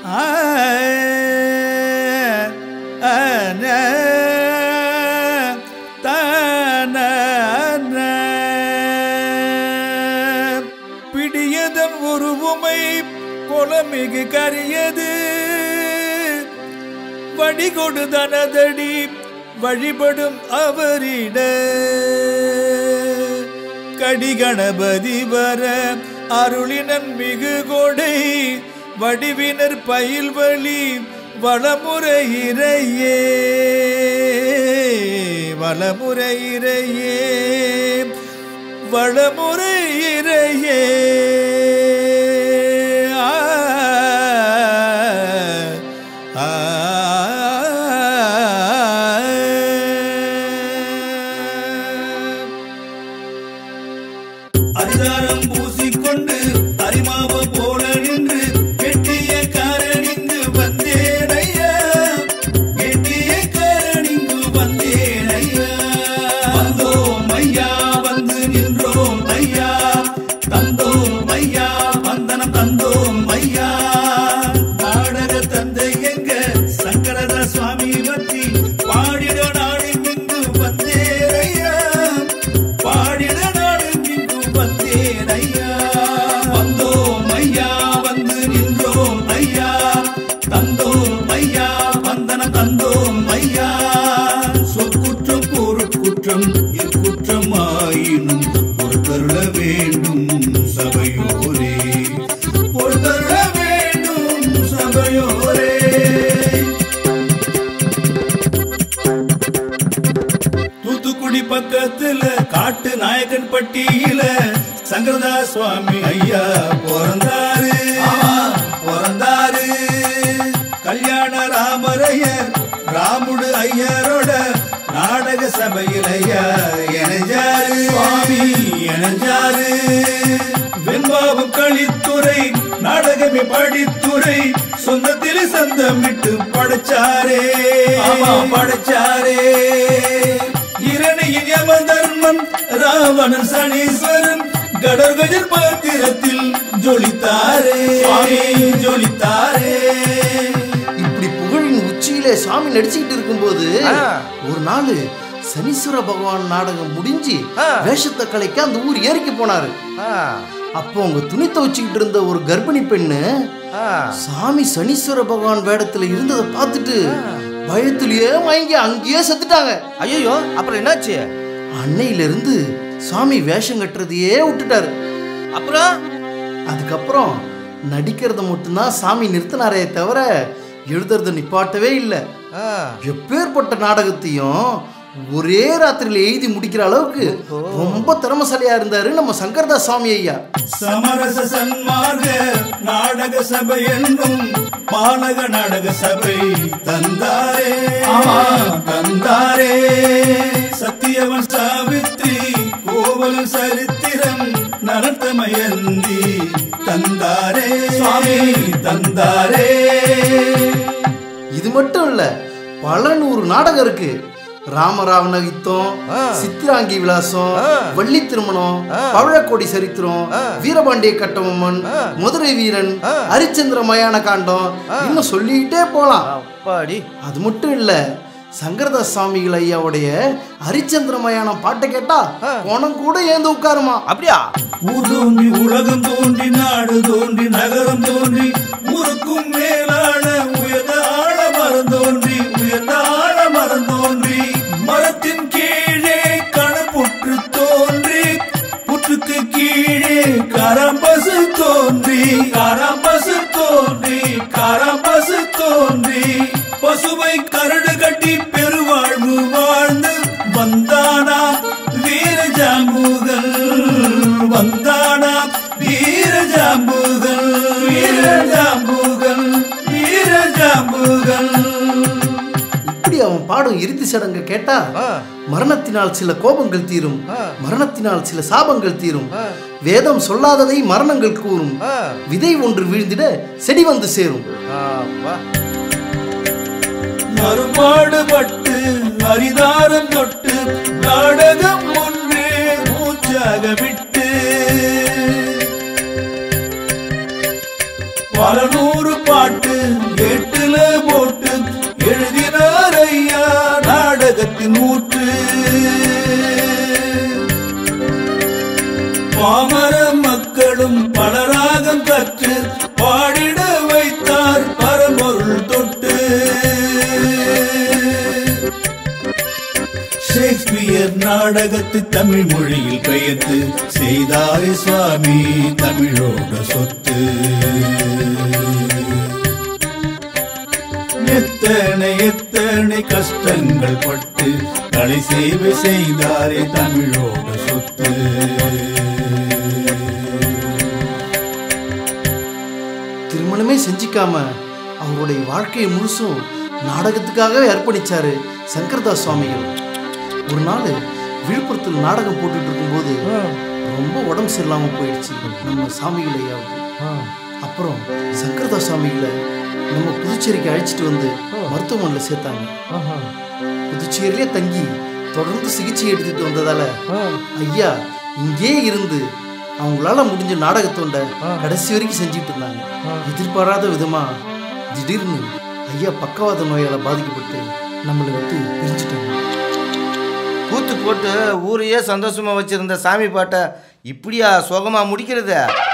ஆ, அன, தன, பிடியதன் உருவுமை புலமிகு கரியது வடிகொடு தனதடி வழிபடும் அவரிட கடிகணபதி வர அருளினன் மிகு கொடை வடிவினர் பயில் வழி வளமுறை இறையே வளமுறை இறையே வளமுறை இறையே ஆ, ஆ, அதிகாரம் பூசிக்கொண்டு அரிமாவ போல நின்று கெட்டிய காரணிந்து வந்தேனையா கெட்டிய காரணிந்து வந்தேனையா வந்தோம் ஐயா வந்து நின்றோம் ஐயா தந்தோம் ஐயா வந்தனம் தந்தோம் ஐயா நாடக தந்தை எங்க சங்கரத சுவாமி பற்றி பாடிட நாடு இங்கு வந்தேனையா பாடிட நாடு இங்கு வந்தேனையா வந்தோம் ஐயா வந்து நின்றோம் ஐயா தந்தோம் ஐயா வந்தனம் தந்தோம் ஐயா சொற்குற்றம் பொருட்குற்றம் இக்குற்றம் ஆயினும் பொறுத்தருள வேண்டும் சபையோரே பொறுத்தருள வேண்டும் சபையோரே தூத்துக்குடி பக்கத்துல காட்டு நாயக்கன் பட்டியில சங்கரதாஸ் சுவாமி ஐயா பிறந்தாரு பிறந்தாரு கல்யாண ராமரையர் ராமுடு ஐயரோட நாடக சபையில் ஐயா இணைஞ்சாரு சுவாமி இணைஞ்சாரு வெண்பாவம் களித்துறை நாடகமே படித்துறை சொந்தத்தில் சந்தமிட்டு படைச்சாரே படைச்சாரே இரணியின் யம தர்மம் ராவணன் சனீஸ்வரன் கடற்கஜர் பாத்திரத்தில் ஜொலித்தாரே ஜொலித்தாரே இப்படி புகழின் உச்சியிலே சாமி நடிச்சுக்கிட்டு இருக்கும்போது ஆ. ஒரு நாள் சனீஸ்வர பகவான் நாடகம் முடிஞ்சு ஆ. வேஷத்தை கலைக்க அந்த ஊர் ஏறிக்கு போனாரு ஆ, அப்போ அவங்க துணி துவச்சிக்கிட்டு இருந்த ஒரு கர்ப்பிணி பெண்ணு ஆ. சாமி சனீஸ்வர பகவான் வேடத்துல இருந்ததை பார்த்துட்டு பயத்திலேயே மயங்கி அங்கேயே செத்துட்டாங்க ஐயோ அப்புறம் என்னாச்சு அன்னையில இருந்து சாமி வேஷம் கட்டுறதையே விட்டுட்டாரு அப்புறம் அதுக்கப்புறம் நடிக்கிறத மட்டும்தான் சாமி நிறுத்தினாரே தவிர எழுதுறத நிப்பாட்டவே இல்லை ஆ, எப்பேற்பட்ட நாடகத்தையும் ஒரே ராத்திரியில எழுதி முடிக்கிற அளவுக்கு ரொம்ப திறமசாலியா இருந்தாரு நம்ம சங்கர்தாஸ் சாமி ஐயா சமரச சன்மார்க்க நாடக சபை என்னும் பாலக நாடக சபை தந்தாரே தந்தாரே சத்தியவன் சாவித்ரி கோவல் சரித்திரம் நரத்தமயந்தி தந்தாரே சுவாமி தந்தாரே இது மட்டும் இல்ல பல நூறு நாடகம் இருக்கு ராமராவண யுத்தம் ஆ. சித்திராங்கி விலாசம் ஆ. வள்ளி திருமணம் ஆ. பவழக்கோடி சரித்திரம் ஆ. வீரபாண்டிய கட்டபொம்மன் ஆ. மதுரை வீரன் ஆ. ஹரிச்சந்திர மயான காண்டம் இன்னும் சொல்லிக்கிட்டே போலாம் அப்பாடி அது மட்டும் இல்ல சங்கரதாஸ் சாமிகள் ஐயாவுடைய ஹரிச்சந்திர மயானம் பாட்டை கேட்டா ஆ. போனம் கூட ஏந்து உட்காருமா அப்படியா ஊர் தோன்றி உலகம் தோன்றி நாடு தோன்றி நகரம் தோன்றி ஊருக்கும் மேலான உயர்ந்த ஆழ மரம் தோன்றி உயர்ந்த ஆழ மரம் தோன்றி மரத்தின் கீழே கணப்புற்று தோன்றி புற்றுக்கு கீழே கரம்பசு தோன்றி கரம்பசு தோன்றி கரம்பசு தோன்றி பசுவை கரடு கட்டி பெருவாழ்வு வாழ்ந்து வந்தானா வீர ஜாம்புகள் வந்தானா வீர ஜாம்புகள் வீர ஜாம்புகள் வீர ஜாம்புகள் இப்படி அவன் பாடும் இறுதி சடங்கு கேட்டா ஆ. மரணத்தினால் சில கோபங்கள் தீரும் ஆ. மரணத்தினால் சில சாபங்கள் தீரும் ஆ. வேதம் சொல்லாததை மரணங்கள் கூறும் ஆ, விதை ஒன்று வீழ்ந்திட செடி வந்து சேரும் அப்பா. மறுபாடுபட்டு அரிதாரம் தொட்டு நாடகம் ஒன்றே மூச்சாக விட்டு பல நூறு பாட்டு ராகம் கற்று பாடிட வைத்தார் பரம்பொருள் தொட்டு ஷேக்ஸ்பியர் நாடகத்தை தமிழ் மொழியில் பெயர்த்து செய்தாரே சுவாமி தமிழோட சொத்து எத்தனை எத்தனை கஷ்டங்கள் பட்டு கலை சேவை செய்தாரே தமிழோட சொத்து திருமணமே செஞ்சிக்காம அவருடைய வாழ்க்கையை முழுசும் நாடகத்துக்காகவே அர்ப்பணிச்சாரு சங்கர்தாஸ் சுவாமிகள் ஒரு நாள் விழுப்புரத்தில் நாடகம் போட்டுட்டு இருக்கும்போது ரொம்ப உடம்பு சரியில்லாம போயிடுச்சு நம்ம சாமிகள் ஐயாவுக்கு அப்புறம் சங்கர்தாஸ் சுவாமிகளை நம்ம புதுச்சேரிக்கு அழைச்சிட்டு வந்து மருத்துவமனையில் சேர்த்தாங்க புதுச்சேரியிலே தங்கி தொடர்ந்து சிகிச்சை எடுத்துட்டு வந்ததால ஐயா இங்கே இருந்து அவங்களால முடிஞ்ச நாடகத்தொண்ட கடைசி வரைக்கும் செஞ்சுட்டு இருந்தாங்க எதிர்பாராத விதமா திடீர்னு ஐயா பக்கவாத நோயால பாதிக்கப்பட்டு நம்மளை விட்டு பிரிஞ்சுட்டாங்க கூத்து போட்டு ஊரையே சந்தோஷமா வச்சிருந்த சாமி பாட்டை இப்படியா சோகமா முடிக்கிறது